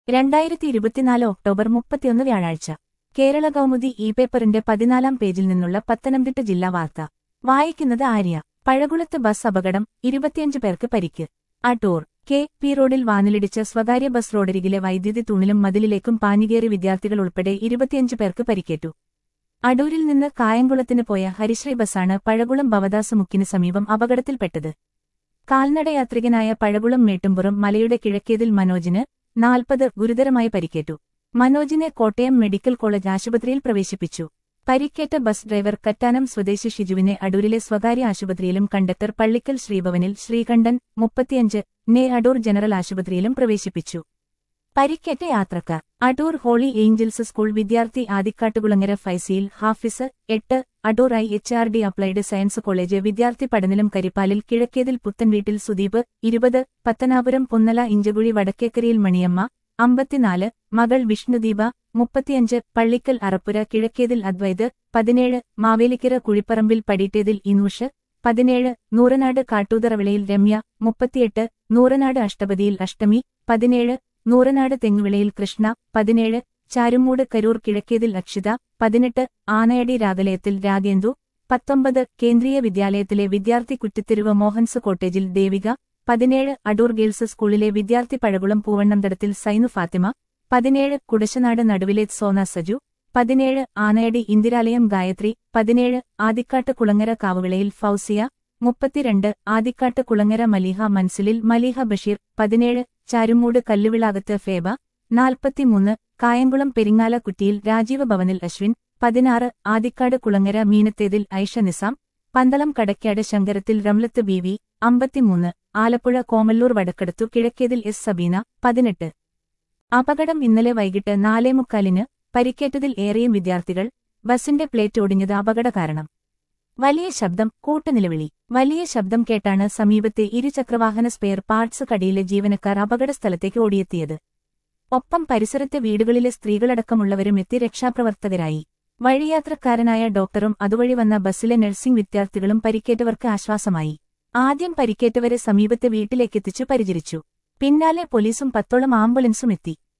രണ്ടായിരത്തി ഇരുപത്തിനാല് ഒക്ടോബർ മുപ്പത്തിയൊന്ന് വ്യാഴാഴ്ച കേരള കൗമുദി ഇ പേപ്പറിന്റെ പതിനാലാം പേജിൽ നിന്നുള്ള പത്തനംതിട്ട ജില്ലാ വാർത്ത വായിക്കുന്നത് ആര്യ പഴകുളത്ത് ബസ് അപകടം ഇരുപത്തിയഞ്ച് പേർക്ക് പരിക്ക് അടൂർ കെ പി റോഡിൽ വാനിലിടിച്ച് സ്വകാര്യ ബസ് റോഡരികിലെ വൈദ്യുതി തൂണിലും മതിലിലേക്കും പാഞ്ഞുകേറി വിദ്യാർത്ഥികൾ ഉൾപ്പെടെ ഇരുപത്തിയഞ്ച് പേർക്ക് പരിക്കേറ്റു അടൂരിൽ നിന്ന് കായംകുളത്തിന് പോയ ഹരിശ്രീ ബസ്സാണ് പഴകുളം ഭവദാസ് മുക്കിന് സമീപം അപകടത്തിൽപ്പെട്ടത് കാൽനടയാത്രികനായ പഴകുളം മേട്ടുംപുറം മലയുടെ കിഴക്കേതിൽ മനോജിന് നാൽപ്പത് ഗുരുതരമായി പരിക്കേറ്റു മനോജിനെ കോട്ടയം മെഡിക്കൽ കോളേജ് ആശുപത്രിയിൽ പ്രവേശിപ്പിച്ചു പരിക്കേറ്റ ബസ് ഡ്രൈവർ കറ്റാനം സ്വദേശി ഷിജുവിനെ അടൂരിലെ സ്വകാര്യ ആശുപത്രിയിലും കണ്ടക്ടർ പള്ളിക്കൽ ശ്രീഭവനിൽ ശ്രീകണ്ഠൻ മുപ്പത്തിയഞ്ച് നെ അടൂർ ജനറൽ ആശുപത്രിയിലും പ്രവേശിപ്പിച്ചു പരിക്കേറ്റ യാത്രക്കാർ അടൂർ ഹോളി ഏഞ്ചൽസ് സ്കൂൾ വിദ്യാർത്ഥി ആദിക്കാട്ടുകുളങ്ങര ഫൈസിയിൽ ഹാഫിസ് എട്ട് Adoor I H R D applied science college വിദ്യാർത്ഥി പഠനലും കരിപ്പാലിൽ കിഴക്കേതിൽ പുത്തൻവീട്ടിൽ സുദീപ് ഇരുപത് പത്തനാപുരം പുന്നല ഇഞ്ചകുഴി വടക്കേക്കരയിൽ മണിയമ്മ അമ്പത്തിനാല് മകൾ വിഷ്ണുദീപ മുപ്പത്തിയഞ്ച് പള്ളിക്കൽ അറപ്പുര കിഴക്കേതിൽ അദ്വൈത് പതിനേഴ് മാവേലിക്കര കുഴിപ്പറമ്പിൽ പടിറ്റേതിൽ ഇനൂഷ് പതിനേഴ് നൂറനാട് കാട്ടൂതറവിളയിൽ രമ്യ മുപ്പത്തിയെട്ട് നൂറനാട് അഷ്ടപതിയിൽ അഷ്ടമി പതിനേഴ് നൂറനാട് തെങ്ങുവിളയിൽ കൃഷ്ണ പതിനേഴ് ചാരുമൂട് കരൂർ കിഴക്കേതിൽ അക്ഷിത പതിനെട്ട് ആനയടി രാഗലയത്തിൽ രാഗേന്ദു പത്തൊമ്പത് കേന്ദ്രീയ വിദ്യാലയത്തിലെ വിദ്യാർത്ഥി കുറ്റിത്തെരുവ് മോഹൻസ് കോട്ടേജിൽ ദേവിക പതിനേഴ് അടൂർ ഗേൾസ് സ്കൂളിലെ വിദ്യാർത്ഥി പഴകുളം പൂവണ്ണംതടത്തിൽ സൈനു ഫാത്തിമ പതിനേഴ് കുടശനാട് നടുവിലെ സോന സജു പതിനേഴ് ആനയടി ഇന്ദിരാലയം ഗായത്രി പതിനേഴ് ആദിക്കാട്ട് കുളങ്ങര കാവുവിളയിൽ ഫൗസിയ മുപ്പത്തിരണ്ട് ആദിക്കാട്ട് കുളങ്ങര മലീഹ മൻസിലിൽ മലീഹ ബഷീർ പതിനേഴ് ചാരുമൂട് കല്ലുവിളാകത്ത് ഫേബ നാൽപ്പത്തിമൂന്ന് കായംകുളം പെരിങ്ങാല കുറ്റിയിൽ രാജീവ ഭവനിൽ അശ്വിൻ പതിനാറ് ആദിക്കാട് കുളങ്ങര മീനത്തേതിൽ ഐഷ നിസാം പന്തളം കടക്കാട് ശങ്കരത്തിൽ റംലത്ത് ബി വി അമ്പത്തിമൂന്ന് ആലപ്പുഴ കോമല്ലൂർ വടക്കടത്തു കിഴക്കേതിൽ എസ് സബീന പതിനെട്ട് അപകടം ഇന്നലെ വൈകിട്ട് നാലേമുക്കാലിന് പരിക്കേറ്റതിൽ ഏറെയും വിദ്യാർത്ഥികൾ ബസിന്റെ പ്ലേറ്റ് ഒടിഞ്ഞത് അപകട കാരണം വലിയ ശബ്ദം കൂട്ടുനിലവിളി വലിയ ശബ്ദം കേട്ടാണ് സമീപത്തെ ഇരുചക്രവാഹന സ്പെയർ പാർട്സ് കടിയിലെ ജീവനക്കാർ അപകടസ്ഥലത്തേക്ക് ഓടിയെത്തിയത് ഒപ്പം പരിസരത്തെ വീടുകളിലെ സ്ത്രീകളടക്കമുള്ളവരും എത്തി രക്ഷാപ്രവർത്തകരായി വഴിയാത്രക്കാരനായ ഡോക്ടറും അതുവഴി വന്ന ബസ്സിലെ നഴ്സിംഗ് വിദ്യാർത്ഥികളും പരിക്കേറ്റവർക്ക് ആശ്വാസമായി ആദ്യം പരിക്കേറ്റവരെ സമീപത്തെ വീട്ടിലേക്കെത്തിച്ചു പരിചരിച്ചു പിന്നാലെ പോലീസും പത്തോളം ആംബുലൻസും എത്തി